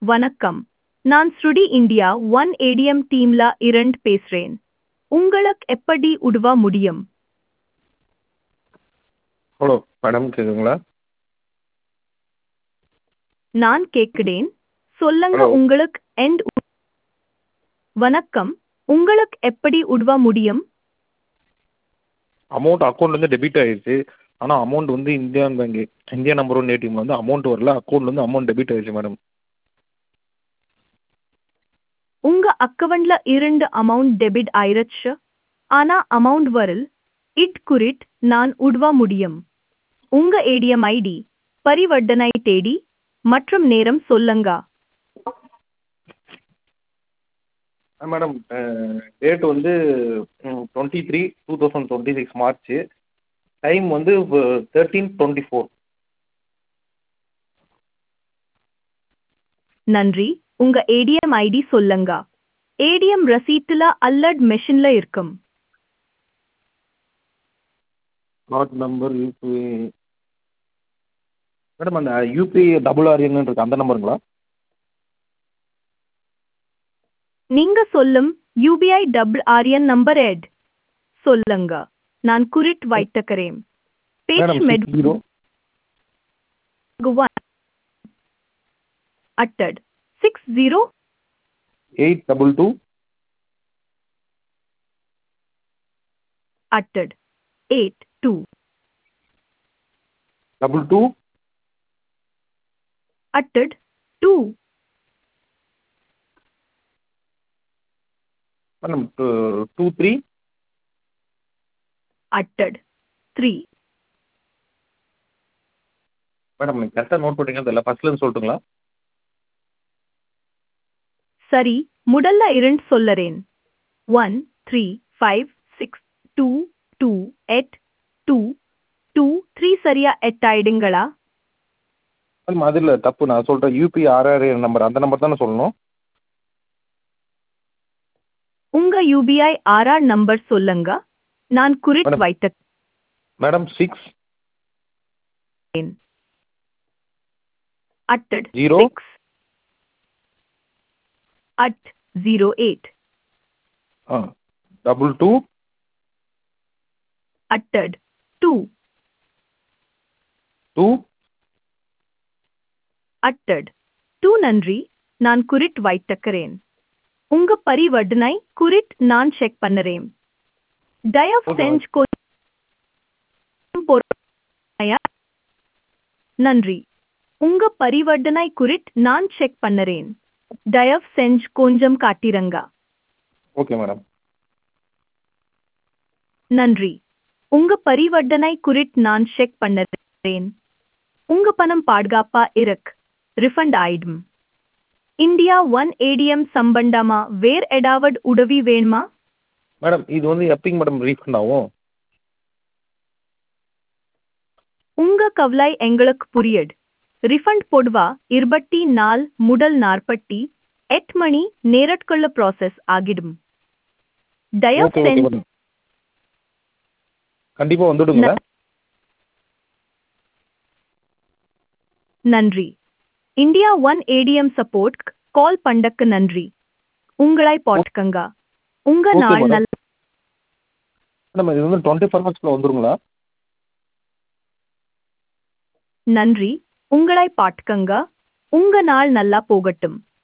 வணக்கம் நான் ஸ்ருடி இந்தியா ஒன் ஏடிஎம் டீம்ல இரண்டு பேசுறேன் உங்களுக்கு எப்படி உதவ முடியும் ஹலோ மேடம் கேட்குதுங்களா நான் கேட்கிறேன் சொல்லுங்க Hello. உங்களுக்கு எண்ட் வணக்கம் உங்களுக்கு எப்படி உதவ முடியும் அமௌண்ட் அக்கௌண்ட்லேருந்து டெபிட் ஆயிடுச்சு ஆனால் அமௌண்ட் வந்து Indian bank India number one ஏடிஎம்ல வந்து அமௌண்ட் வரல அக்கௌண்ட்லேருந்து அமௌண்ட் டெபிட் ஆயிடுச்சு மேடம் உங்க அக்கவுண்ட்ல இரண்டு அமௌண்ட் டெபிட் ஆயிருச்சு ஆனா அமௌண்ட் வரல் இட் குறிட் நான் உதவ முடியும் உங்க ஏடிஎம் ஐடி பரிவர்த்தனை தேடி மற்றும் நேரம் சொல்லுங்க மேடம் டேட் வந்து twenty three two thousand twenty six March time வந்து தேர்ட்டீன் டுவெண்ட்டி ஃபோர் நன்றி உங்க ஏடிஎம் ஐடி சொல்லுங்க ஏடிஎம் ரசீட்டுல அல்லட் மெஷின்ல இருக்கும் ஸ்லாட் நம்பர் யூபிஐ மேடம் அந்த யூபிஐ டபுள் ஆர்என்னு இருக்கு அந்த நம்பருங்களா நீங்க சொல்லும் யூபிஐ டபுள் ஆர்என் நம்பர் எட் சொல்லுங்க நான் குறிட் வைத்துக்கிறேன் மேடம் பேச்சு சிக்ஸ் ஜீரோ மெதுவா அட்டட் six zero eight double two அட்டட் எயிட் டூ டபுள் டூ அட்டட் டூ மேடம் டூ த்ரீ அட்டட் த்ரீ மேடம் நீங்கள் கரெக்டாக நோட் பண்ணிங்கன்னு தெரியல ஃபர்ஸ்ட்லேருந்து சொல்லட்டுங்களா சரி முதல்ல இரண்டு சொல்லறேன் one three five six two two எட் டூ டூ த்ரீ சரியா எட்டாயிடுங்களா மேம் அது இல்லை தப்பு நான் சொல்கிறேன் யூபி ஆர்ஆர் நம்பர் அந்த நம்பர் தானே சொல்லணும் உங்க யூபிஐ ஆர்ஆர் நம்பர் சொல்லுங்க நான் குறிட் Madam. வைத்த மேடம் சிக்ஸ் அட்டட் Zero. சிக்ஸ் அட் ஜீரோ எயிட் ஆ டபுள் டூ அட்டட் டூ டூ அட்டட் டூ நன்றி நான் குறிட் வைத்தக்கிறேன் உங்க பரிவர்த்தனை குறிட் நான் செக் பண்ணுறேன் தயவு Okay, செஞ்சு கொஞ்சம் பொறுமையா நன்றி உங்க பரிவர்த்தனை குறிட் நான் செக் பண்ணுறேன் தயவு செஞ்சு கொஞ்சம் காட்டிரங்க ஓகே மேடம் நன்றி உங்க பரிவர்த்தனை குறிட் நான் செக் பண்ணுறேன் உங்க பணம் பாதுகாப்பா இருக்கு ரிஃபண்ட் ஆயிடும் இந்தியா ஒன் ஏடிஎம் சம்பந்தமா வேர் எடாவட் உதவி வேணுமா மேடம் இது வந்து எப்படிங்க மேடம் ரீஃபண்ட் ஆகும் உங்க கவலை எங்களுக்கு புரியட் ரிஃபண்ட் போடுவா இருபத்தி நாள் முதல் நாற்பத்தி எட் மணி நேரட்குள்ள ப்ராசஸ் ஆகிடும் தயவு ஓகே ஓகே செஞ்சு மேடம் கண்டிப்பாக வந்துடுங்களா நன்றி India one ATM support call பண்டக்கு நன்றி உங்களை போட்டுக்கங்க உங்க Okay, நாள் madam. நல்ல மேடம் இது வந்து டுவெண்ட்டி ஃபோர் ஹவர்ஸ்க்குள்ள வந்துருங்களா நன்றி உங்களை பாட்டுக்கங்க உங்க நாள் நல்லா போகட்டும்